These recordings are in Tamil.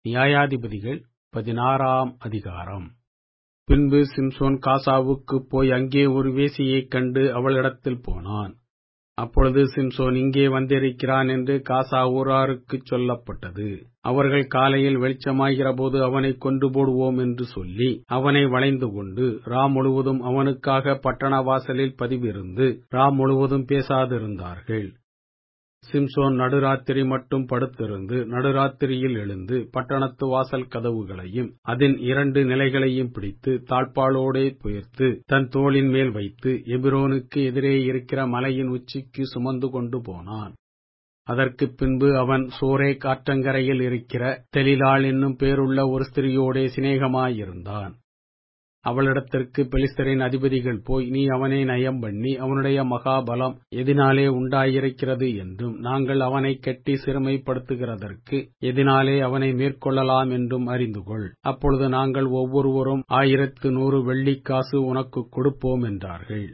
நியாயாதிபதிகள் பதினாறாம் அதிகாரம் பின்பு சிம்சோன் காசாவுக்குப் போய் அங்கே ஒரு வேசியைக் கண்டு அவளிடத்தில் போனான் அப்பொழுது சிம்சோன் இங்கே வந்திருக்கிறான் என்று காசா ஊராருக்குச் சொல்லப்பட்டது அவர்கள் காலையில் வெளிச்சமாகிறபோது அவனை கொன்று போடுவோம் என்று சொல்லி அவனை வளைந்து கொண்டு ரா முழுவதும் அவனுக்காக பட்டண வாசலில் பதிவிருந்து ரா முழுவதும் பேசாதிருந்தார்கள் சிம்சோன் நடுராத்திரி மட்டும் படுத்திருந்து நடுராத்திரியில் எழுந்து பட்டணத்து வாசல் கதவுகளையும் அதன் இரண்டு நிலைகளையும் பிடித்து தாழ்பாளோடே புயர்த்து தன் தோளின் மேல் வைத்து எபிரோனுக்கு எதிரே இருக்கிற மலையின் உச்சிக்கு சுமந்து கொண்டு போனான் அதற்குப் பின்பு அவன் சோரே காற்றங்கரையில் இருக்கிற தெலிலாள் என்னும் பேருள்ள ஒரு ஸ்திரியோடே சிநேகமாயிருந்தான் அவளிடத்திற்கு பெலிஸ்தரின் அதிபதிகள் போய் நீ அவனை நயம் பண்ணி அவனுடைய மகாபலம் எதினாலே உண்டாயிருக்கிறது என்றும் நாங்கள் அவனை கட்டி சிறுமைப்படுத்துகிறதற்கு எதினாலே அவனை மேற்கொள்ளலாம் என்றும் அறிந்து கொள் அப்பொழுது நாங்கள் ஒவ்வொருவரும் ஆயிரத்து நூறு வெள்ளிக்காசு உனக்கு கொடுப்போம் என்றார்கள்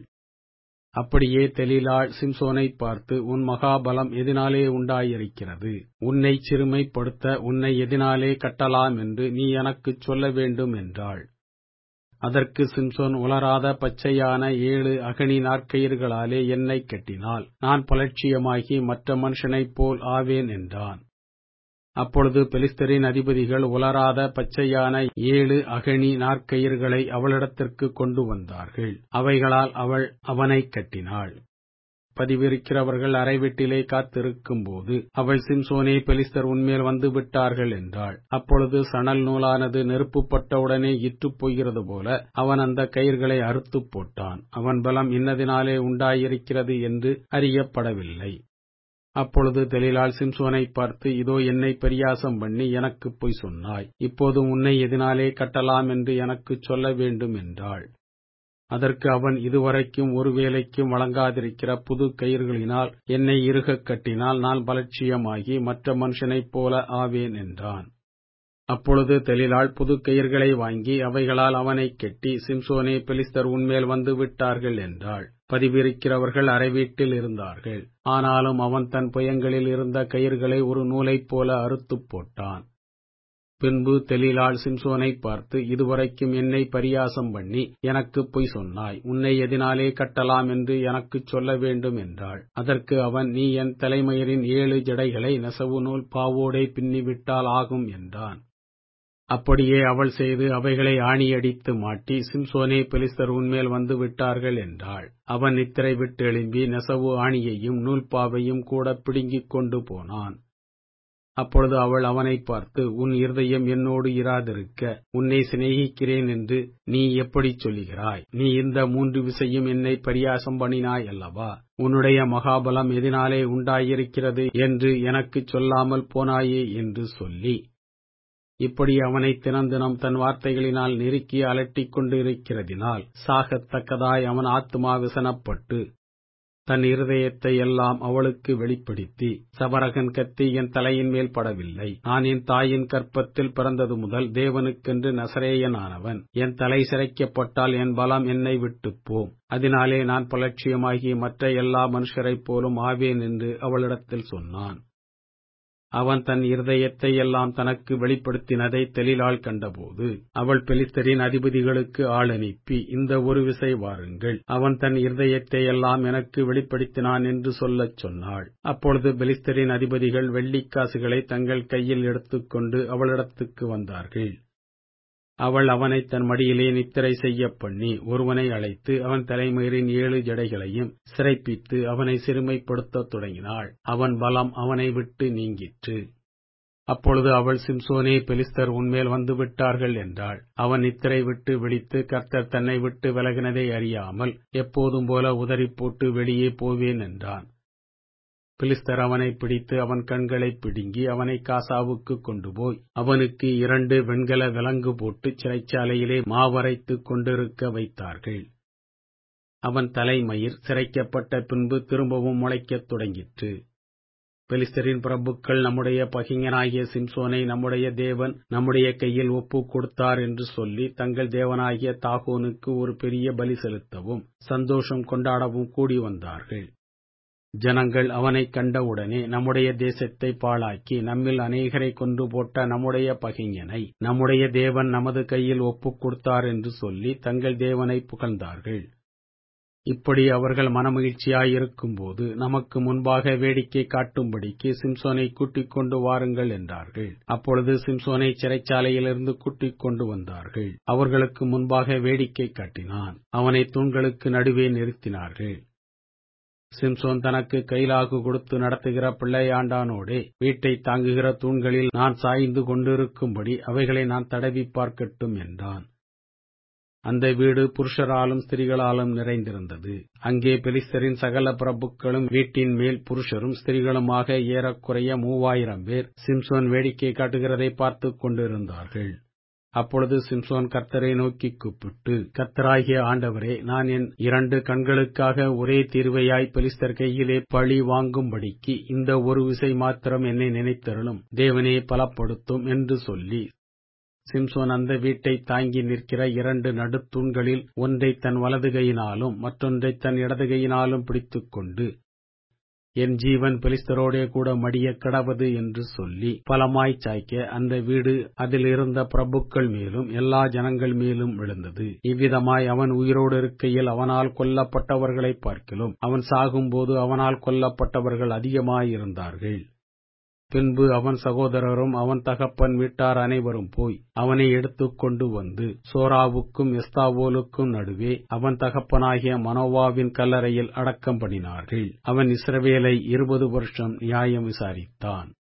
அப்படியே தெலிலாள் சிம்சோனை பார்த்து உன் மகாபலம் எதினாலே உண்டாயிருக்கிறது உன்னை சிறுமைப்படுத்த உன்னை எதினாலே கட்டலாம் என்று நீ எனக்குச் சொல்ல வேண்டும் என்றாள் அதற்கு சிம்சோன் உலராத பச்சையான ஏழு அகனி நாற்கயிர்களாலே என்னை கட்டினால் நான் பலட்சியமாகி மற்ற மனுஷனைப் போல் ஆவேன் என்றான் அப்பொழுது பெலிஸ்தரின் அதிபதிகள் உலராத பச்சையான ஏழு அகனி நாற்கயிர்களை அவளிடத்திற்கு கொண்டு வந்தார்கள் அவைகளால் அவள் அவனை கட்டினாள் பதிவிருக்கிறவர்கள் அறைவீட்டிலே காத்திருக்கும்போது அவள் சிம்சோனே பெலிஸ்தர் உன்மேல் வந்து விட்டார்கள் என்றாள் அப்பொழுது சணல் நூலானது நெருப்புப்பட்டவுடனே இற்றுப் போகிறது போல அவன் அந்த கயிர்களை அறுத்துப் போட்டான் அவன் பலம் இன்னதினாலே உண்டாயிருக்கிறது என்று அறியப்படவில்லை அப்பொழுது தெளிலால் சிம்சோனை பார்த்து இதோ என்னை பரியாசம் பண்ணி எனக்குப் பொய் சொன்னாய் இப்போது உன்னை எதினாலே கட்டலாம் என்று எனக்குச் சொல்ல வேண்டும் என்றாள் அதற்கு அவன் இதுவரைக்கும் ஒரு வேலைக்கும் வழங்காதிருக்கிற புது கயிர்களினால் என்னை இறுகக் கட்டினால் நான் பலட்சியமாகி மற்ற மனுஷனைப் போல ஆவேன் என்றான் அப்பொழுது தெளிலாள் புது கயிர்களை வாங்கி அவைகளால் அவனை கெட்டி சிம்சோனே பெலிஸ்தர் உன்மேல் வந்து விட்டார்கள் என்றாள் பதிவிருக்கிறவர்கள் அறைவீட்டில் இருந்தார்கள் ஆனாலும் அவன் தன் புயங்களில் இருந்த கயிர்களை ஒரு நூலைப் போல அறுத்துப் போட்டான் பின்பு தெளிலாள் சிம்சோனை பார்த்து இதுவரைக்கும் என்னை பரியாசம் பண்ணி எனக்கு பொய் சொன்னாய் உன்னை எதினாலே கட்டலாம் என்று எனக்குச் சொல்ல வேண்டும் என்றாள் அதற்கு அவன் நீ என் தலைமயிரின் ஏழு ஜடைகளை நெசவு நூல் பாவோடே பின்னிவிட்டால் ஆகும் என்றான் அப்படியே அவள் செய்து அவைகளை ஆணியடித்து மாட்டி சிம்சோனே பெலிஸ்தர் உன்மேல் வந்து விட்டார்கள் என்றாள் அவன் நித்திரை விட்டு எழும்பி நெசவு ஆணியையும் நூல்பாவையும் கூட பிடுங்கிக் கொண்டு போனான் அப்பொழுது அவள் அவனை பார்த்து உன் இருதயம் என்னோடு இராதிருக்க உன்னை சிநேகிக்கிறேன் என்று நீ எப்படிச் சொல்லுகிறாய் நீ இந்த மூன்று விசையும் என்னை பரியாசம் பண்ணினாய் அல்லவா உன்னுடைய மகாபலம் எதினாலே உண்டாயிருக்கிறது என்று எனக்குச் சொல்லாமல் போனாயே என்று சொல்லி இப்படி அவனை தினந்தினம் தன் வார்த்தைகளினால் நெருக்கி அலட்டிக் கொண்டிருக்கிறதினால் சாகத்தக்கதாய் அவன் ஆத்துமா விசனப்பட்டு தன் இருதயத்தை எல்லாம் அவளுக்கு வெளிப்படுத்தி சவரகன் கத்தி என் தலையின் மேல் படவில்லை நான் என் தாயின் கற்பத்தில் பிறந்தது முதல் தேவனுக்கென்று நசரேயனானவன் என் தலை சிரைக்கப்பட்டால் என் பலம் என்னை விட்டுப் போம் அதனாலே நான் பலட்சியமாகி மற்ற எல்லா மனுஷரைப் போலும் ஆவேன் என்று அவளிடத்தில் சொன்னான் அவன் தன் இருதயத்தை எல்லாம் தனக்கு வெளிப்படுத்தினதை தெளிலால் கண்டபோது அவள் பெலிஸ்தரின் அதிபதிகளுக்கு ஆள் அனுப்பி இந்த ஒரு விசை வாருங்கள் அவன் தன் இருதயத்தை எல்லாம் எனக்கு வெளிப்படுத்தினான் என்று சொல்லச் சொன்னாள் அப்பொழுது பெலிஸ்தரின் அதிபதிகள் வெள்ளிக்காசுகளை தங்கள் கையில் எடுத்துக்கொண்டு அவளிடத்துக்கு வந்தார்கள் அவள் அவனை தன் மடியிலே நித்திரை செய்ய பண்ணி ஒருவனை அழைத்து அவன் தலைமயிரின் ஏழு ஜடைகளையும் சிறைப்பித்து அவனை சிறுமைப்படுத்தத் தொடங்கினாள் அவன் பலம் அவனை விட்டு நீங்கிற்று அப்பொழுது அவள் சிம்சோனே பெலிஸ்தர் உன்மேல் வந்து விட்டார்கள் என்றாள் அவன் நித்திரை விட்டு விழித்து கர்த்தர் தன்னை விட்டு விலகினதை அறியாமல் எப்போதும் போல உதறி போட்டு வெளியே போவேன் என்றான் பிலிஸ்தர் அவனை பிடித்து அவன் கண்களை பிடுங்கி அவனை காசாவுக்கு கொண்டு போய் அவனுக்கு இரண்டு வெண்கல விலங்கு போட்டு சிறைச்சாலையிலே மாவரைத்துக் கொண்டிருக்க வைத்தார்கள் அவன் தலைமயிர் சிரைக்கப்பட்ட பின்பு திரும்பவும் முளைக்கத் தொடங்கிற்று பெலிஸ்தரின் பிரபுக்கள் நம்முடைய பகிங்கனாகிய சிம்சோனை நம்முடைய தேவன் நம்முடைய கையில் ஒப்புக் கொடுத்தார் என்று சொல்லி தங்கள் தேவனாகிய தாகோனுக்கு ஒரு பெரிய பலி செலுத்தவும் சந்தோஷம் கொண்டாடவும் கூடி வந்தார்கள் ஜனங்கள் அவனைக் கண்டவுடனே நம்முடைய தேசத்தை பாழாக்கி நம்மில் அநேகரை கொன்று போட்ட நம்முடைய பகைஞனை நம்முடைய தேவன் நமது கையில் ஒப்புக் கொடுத்தார் என்று சொல்லி தங்கள் தேவனை புகழ்ந்தார்கள் இப்படி அவர்கள் மனமகிழ்ச்சியாயிருக்கும்போது நமக்கு முன்பாக வேடிக்கை காட்டும்படிக்கு சிம்சோனை கூட்டிக் கொண்டு வாருங்கள் என்றார்கள் அப்பொழுது சிம்சோனை சிறைச்சாலையிலிருந்து கூட்டிக் கொண்டு வந்தார்கள் அவர்களுக்கு முன்பாக வேடிக்கை காட்டினான் அவனை தூண்களுக்கு நடுவே நிறுத்தினார்கள் சிம்சோன் தனக்கு கைலாகு கொடுத்து நடத்துகிற பிள்ளையாண்டானோடே வீட்டை தாங்குகிற தூண்களில் நான் சாய்ந்து கொண்டிருக்கும்படி அவைகளை நான் தடவி பார்க்கட்டும் என்றான் அந்த வீடு புருஷராலும் ஸ்திரீகளாலும் நிறைந்திருந்தது அங்கே பெலிஸ்தரின் சகல பிரபுக்களும் வீட்டின் மேல் புருஷரும் ஸ்திரீகளுமாக ஏறக்குறைய மூவாயிரம் பேர் சிம்சோன் வேடிக்கை காட்டுகிறதை பார்த்துக் கொண்டிருந்தார்கள் அப்பொழுது சிம்சோன் கர்த்தரை நோக்கி கூப்பிட்டு கர்த்தராகிய ஆண்டவரே நான் என் இரண்டு கண்களுக்காக ஒரே தீர்வையாய் பெலிஸ்தர் கையிலே பழி வாங்கும்படிக்கு இந்த ஒரு விசை மாத்திரம் என்னை நினைத்தருளும் தேவனே பலப்படுத்தும் என்று சொல்லி சிம்சோன் அந்த வீட்டை தாங்கி நிற்கிற இரண்டு நடுத்தூண்களில் ஒன்றை தன் வலது கையினாலும் மற்றொன்றை தன் இடது கையினாலும் பிடித்துக் கொண்டு என் ஜீவன் பெலிஸ்தரோடே கூட மடிய கடவது என்று சொல்லி பலமாய் சாய்க்க அந்த வீடு அதில் இருந்த பிரபுக்கள் மேலும் எல்லா ஜனங்கள் மேலும் விழுந்தது இவ்விதமாய் அவன் உயிரோடு இருக்கையில் அவனால் கொல்லப்பட்டவர்களைப் பார்க்கிலும் அவன் சாகும்போது அவனால் கொல்லப்பட்டவர்கள் அதிகமாயிருந்தார்கள் பின்பு அவன் சகோதரரும் அவன் தகப்பன் வீட்டார் அனைவரும் போய் அவனை எடுத்துக் கொண்டு வந்து சோராவுக்கும் எஸ்தாவோலுக்கும் நடுவே அவன் தகப்பனாகிய மனோவாவின் கல்லறையில் அடக்கம் பண்ணினார்கள் அவன் இஸ்ரவேலை இருபது வருஷம் நியாயம் விசாரித்தான்